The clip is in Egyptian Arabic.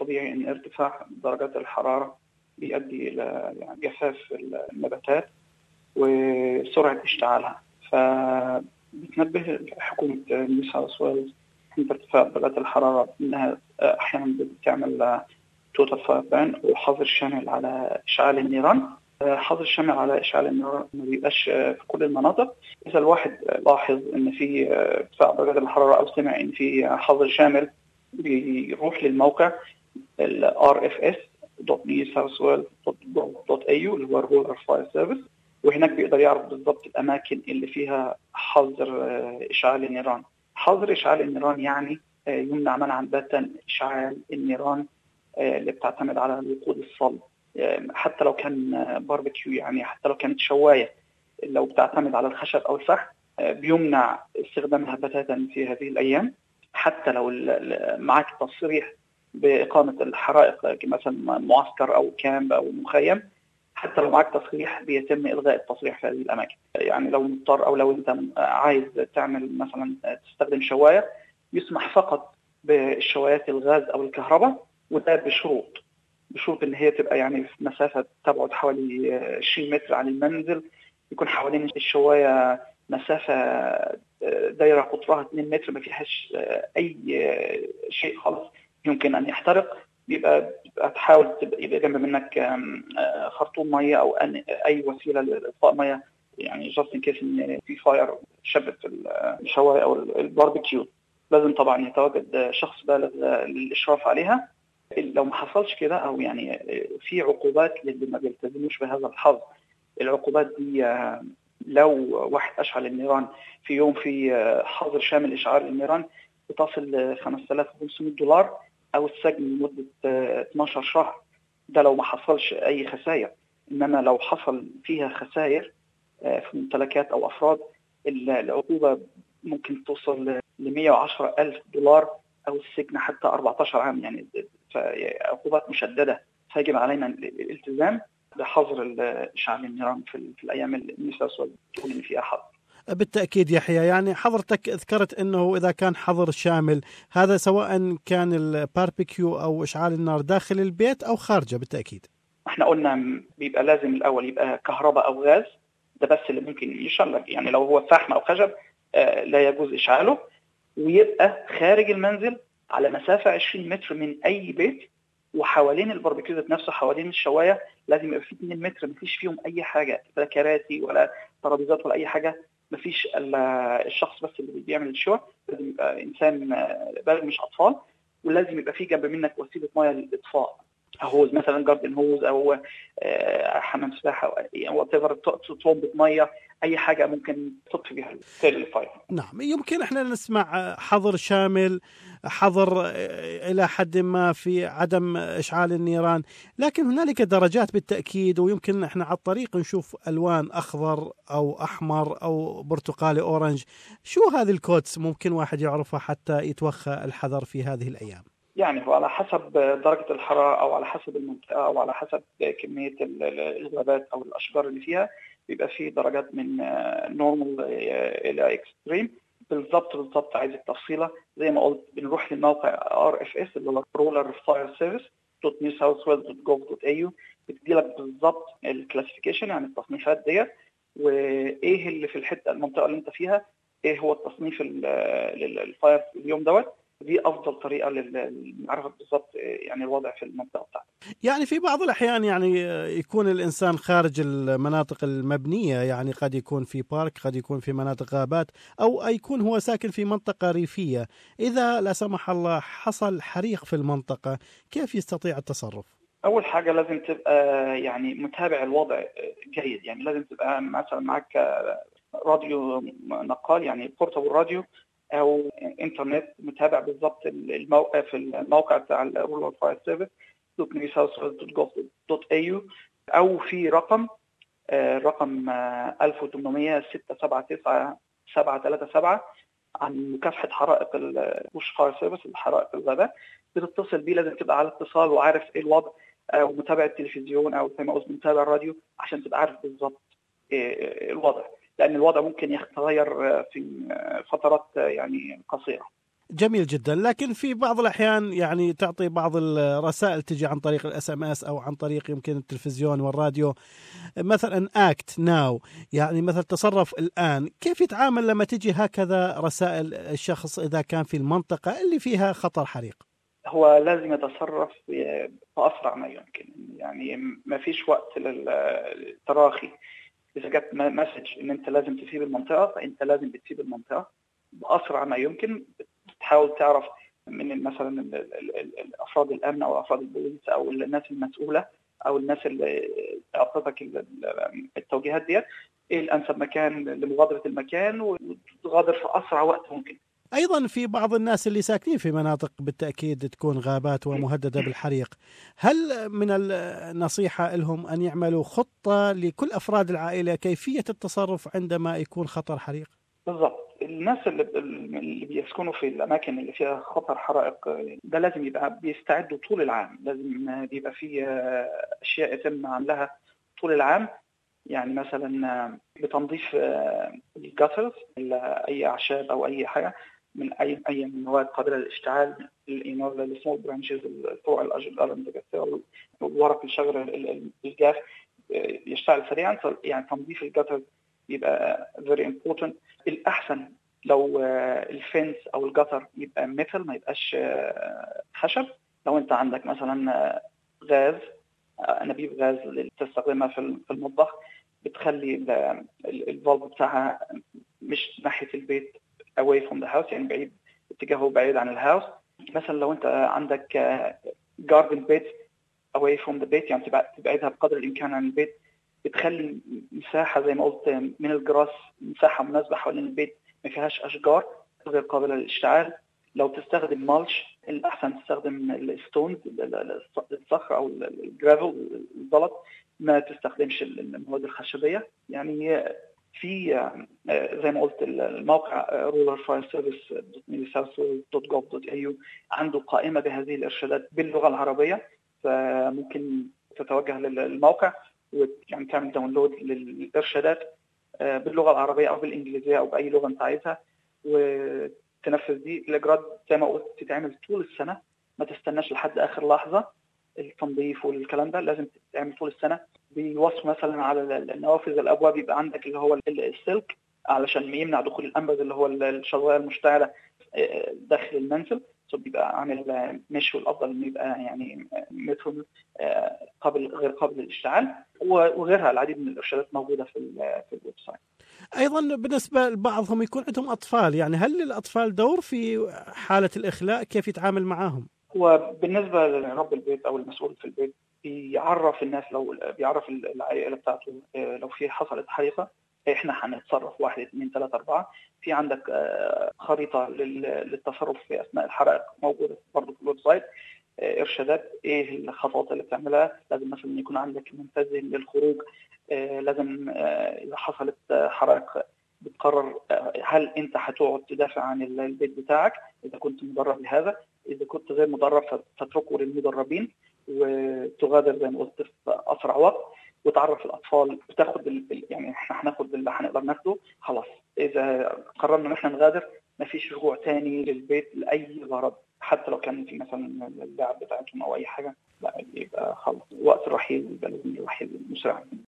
الطبيعي ان ارتفاع درجات الحراره بيؤدي الى يعني جفاف النباتات وسرعه اشتعالها فبتنبه حكومه نيو ساوث ويلز عند ارتفاع درجات الحراره انها احيانا بتعمل توتال فاير بان وحظر شامل على اشعال النيران حظر شامل على اشعال النيران ما بيبقاش في كل المناطق اذا الواحد لاحظ ان في ارتفاع درجات الحراره او سمع ان في حظر شامل بيروح للموقع ال rfs.newsouthwales.gov.au اللي هو الرولر فاير سيرفيس وهناك بيقدر يعرف بالضبط الاماكن اللي فيها حظر اشعال النيران حظر اشعال النيران يعني يمنع منعا باتا اشعال النيران اللي بتعتمد على الوقود الصلب حتى لو كان باربيكيو يعني حتى لو كانت شوايه لو بتعتمد على الخشب او الفحم بيمنع استخدامها بتاتا في هذه الايام حتى لو معاك تصريح باقامه الحرائق مثلا معسكر او كامب او مخيم حتى لو معاك تصريح بيتم الغاء التصريح في هذه الاماكن يعني لو مضطر او لو انت عايز تعمل مثلا تستخدم شوايه يسمح فقط بالشوايات الغاز او الكهرباء وده بشروط بشروط ان هي تبقى يعني في مسافه تبعد حوالي 20 متر عن المنزل يكون حوالين الشوايه مسافه دايره قطرها 2 متر ما فيهاش اي شيء خالص يمكن ان يحترق بيبقى تحاول تبقى يبقى جنب منك خرطوم ميه او اي وسيله لاطفاء ميه يعني جاست ان كيس ان في فاير شبت في الشوايه او الباربيكيو لازم طبعا يتواجد شخص بالغ للاشراف عليها لو ما حصلش كده او يعني في عقوبات للي ما بيلتزموش بهذا الحظ العقوبات دي لو واحد اشعل النيران في يوم في حظر شامل اشعال النيران بتصل ل 5500 دولار او السجن لمده 12 شهر ده لو ما حصلش اي خسائر انما لو حصل فيها خسائر في ممتلكات او افراد العقوبه ممكن توصل ل 110 الف دولار او السجن حتى 14 عام يعني عقوبات مشدده فيجب علينا الالتزام بحظر اشعال النيران في, في الايام اللي تقول ان فيها حظر بالتاكيد يحيى يعني حضرتك ذكرت انه اذا كان حظر شامل هذا سواء كان الباربيكيو او اشعال النار داخل البيت او خارجه بالتاكيد احنا قلنا بيبقى لازم الاول يبقى كهرباء او غاز ده بس اللي ممكن يشعل يعني لو هو فحم او خشب آه لا يجوز اشعاله ويبقى خارج المنزل على مسافه 20 متر من اي بيت وحوالين الباربيكيو ذات نفسه حوالين الشوايه لازم يبقى في 2 متر مفيش فيهم اي حاجه لا كراسي ولا ترابيزات ولا اي حاجه مفيش الا الشخص بس اللي بيعمل الشوا لازم يبقى انسان بالغ مش اطفال ولازم يبقى في جنب منك وسيله ميه للاطفاء هوز مثلا جاردن هوز او حمام سباحه او وات ايفر طوبه ميه اي حاجه ممكن تطفي بها الفاير نعم يمكن احنا نسمع حظر شامل حظر الى حد ما في عدم اشعال النيران لكن هنالك درجات بالتاكيد ويمكن احنا على الطريق نشوف الوان اخضر او احمر او برتقالي اورنج شو هذه الكودس ممكن واحد يعرفها حتى يتوخى الحذر في هذه الايام يعني هو على حسب درجة الحرارة أو على حسب المنطقة أو على حسب كمية الغابات أو الأشجار اللي فيها بيبقى في درجات من نورمال إلى إكستريم بالظبط بالظبط عايز التفصيلة زي ما قلت بنروح للموقع ار اف اس اللي هو رولر فاير سيرفيس دوت نيو ساوث ويلز دوت جوف دوت اي يو بتدي لك بالظبط الكلاسيفيكيشن يعني التصنيفات ديت وايه اللي في الحته المنطقه اللي انت فيها ايه هو التصنيف الفاير في اليوم دوت دي افضل طريقه لمعرفه بالظبط يعني الوضع في المنطقه بتاعتك. يعني في بعض الاحيان يعني يكون الانسان خارج المناطق المبنيه يعني قد يكون في بارك قد يكون في مناطق غابات او يكون هو ساكن في منطقه ريفيه، اذا لا سمح الله حصل حريق في المنطقه كيف يستطيع التصرف؟ اول حاجه لازم تبقى يعني متابع الوضع جيد يعني لازم تبقى مثلا معاك راديو نقال يعني بورتابل راديو او انترنت متابع بالظبط الموقع في الموقع بتاع الرولر فاير سيرفيس دوت اي او في رقم رقم 1800 679 737 عن مكافحه حرائق البوش فاير سيرفيس الحرائق الغابات بتتصل بيه لازم تبقى على اتصال وعارف ايه الوضع او متابع التلفزيون او زي ما قلت متابع الراديو عشان تبقى عارف بالظبط الوضع لان الوضع ممكن يتغير في فترات يعني قصيره جميل جدا لكن في بعض الاحيان يعني تعطي بعض الرسائل تجي عن طريق الاس ام اس او عن طريق يمكن التلفزيون والراديو مثلا اكت ناو يعني مثلا تصرف الان كيف يتعامل لما تجي هكذا رسائل الشخص اذا كان في المنطقه اللي فيها خطر حريق هو لازم يتصرف باسرع ما يمكن يعني ما فيش وقت للتراخي اذا جت مسج ان انت لازم تسيب المنطقه فانت لازم بتسيب المنطقه باسرع ما يمكن بتحاول تعرف من مثلا افراد الامن او افراد البوليس او الناس المسؤوله او الناس اللي اعطتك التوجيهات ديت ايه الانسب مكان لمغادره المكان وتغادر في اسرع وقت ممكن. ايضا في بعض الناس اللي ساكنين في مناطق بالتاكيد تكون غابات ومهدده بالحريق، هل من النصيحه لهم ان يعملوا خطه لكل افراد العائله كيفيه التصرف عندما يكون خطر حريق؟ بالضبط الناس اللي اللي بيسكنوا في الاماكن اللي فيها خطر حرائق ده لازم يبقى بيستعدوا طول العام لازم بيبقى في اشياء يتم عملها طول العام يعني مثلا بتنظيف الجاترز اي اعشاب او اي حاجه من اي اي مواد قابله للاشتعال السمول برانشز فوق الاشجار ورق الشجر الجاف يشتعل سريعا يعني تنظيف الجاترز يبقى very important الاحسن لو الفنس او الجتر يبقى ميتال ما يبقاش خشب لو انت عندك مثلا غاز انابيب غاز اللي تستخدمها في المطبخ بتخلي الفالف بتاعها مش ناحيه البيت away from the house يعني بعيد اتجاهه بعيد عن الهاوس مثلا لو انت عندك جاردن بيت away from the بيت يعني تبعدها بقدر الامكان عن البيت بتخلي مساحه زي ما قلت من الجراس مساحه مناسبه حوالين البيت ما فيهاش اشجار غير قابله للاشتعال لو تستخدم مالش الاحسن تستخدم الستونز الصخر او الجرافل الزلط ما تستخدمش المواد الخشبيه يعني في زي ما قلت الموقع رولر فاير سيرفيس دوت جوف دوت اي عنده قائمه بهذه الارشادات باللغه العربيه فممكن تتوجه للموقع ويعني تعمل داونلود للارشادات باللغه العربيه او بالانجليزيه او باي لغه انت عايزها وتنفذ دي الاجراءات زي ما قلت تتعمل طول السنه ما تستناش لحد اخر لحظه التنظيف والكلام ده لازم تتعمل طول السنه بيوصف مثلا على النوافذ الابواب يبقى عندك اللي هو السلك علشان يمنع دخول الانبذ اللي هو الشظايا المشتعله داخل المنزل بيبقى عامل مش والافضل انه يبقى يعني متر قابل غير قابل للاشتعال وغيرها العديد من الارشادات موجوده في في الويب سايت. ايضا بالنسبه لبعضهم يكون عندهم اطفال يعني هل للاطفال دور في حاله الاخلاء كيف يتعامل معاهم؟ هو بالنسبه لرب البيت او المسؤول في البيت بيعرف الناس لو بيعرف العائله بتاعته لو في حصلت حريقه احنا هنتصرف واحد اثنين ثلاثة أربعة في عندك خريطة للتصرف في أثناء الحرائق موجودة برضه في الويب سايت إرشادات إيه الخطوات اللي بتعملها لازم مثلا يكون عندك منفذ للخروج لازم إذا حصلت حرائق بتقرر هل أنت هتقعد تدافع عن البيت بتاعك إذا كنت مدرب لهذا إذا كنت غير مدرب فتتركه للمدربين وتغادر زي ما قلت في أسرع وقت وتعرف الاطفال بتاخد يعني احنا هناخد اللي هنقدر ناخده خلاص اذا قررنا ان احنا نغادر مفيش رجوع تاني للبيت لاي غرض حتى لو كان في مثلا اللعب بتاعتهم او اي حاجه لا يبقى خلاص وقت الرحيل يبقى لازم الرحيل مسرعا